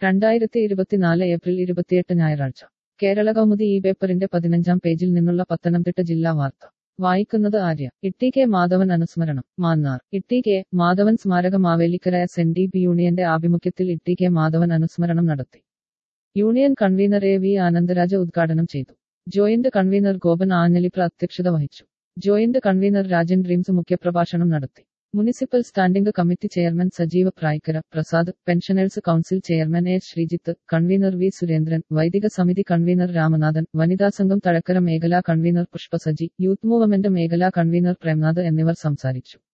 രണ്ടായിരത്തി ഇരുപത്തിനാല് ഏപ്രിൽ ഇരുപത്തിയെട്ട് ഞായറാഴ്ച കേരള കൗമുദി ഈ പേപ്പറിന്റെ പതിനഞ്ചാം പേജിൽ നിന്നുള്ള പത്തനംതിട്ട ജില്ലാ വാർത്ത വായിക്കുന്നത് ആര്യ ഇട്ടി കെ മാധവൻ അനുസ്മരണം മാന്നാർ ഇട്ടി കെ മാധവൻ സ്മാരക Mavelikkara S N D P യൂണിയന്റെ ആഭിമുഖ്യത്തിൽ ഇട്ടി കെ മാധവൻ അനുസ്മരണം നടത്തി union convener A V Anandaraja ഉദ്ഘാടനം ചെയ്തു ജോയിന്റ് കൺവീനർ ഗോപൻ ആഞ്ഞലിപ്ര അധ്യക്ഷത വഹിച്ചു ജോയിന്റ് കൺവീനർ രാജൻ ഡ്രീംസ് മുഖ്യപ്രഭാഷണം നടത്തി municipal standing committee chairman Sajeeva Prayikkara Prasad pensioners council chairman A Sreejith convener V Surendran വൈദിക സമിതി കൺവീനർ രാമനാഥൻ വനിതാ സംഘം തഴക്കര മേഖലാ കൺവീനർ പുഷ്പസജി യൂത്ത് മൂവ്മെന്റ് മേഖലാ കൺവീനർ പ്രേംനാഥ് എന്നിവർ സംസാരിച്ചു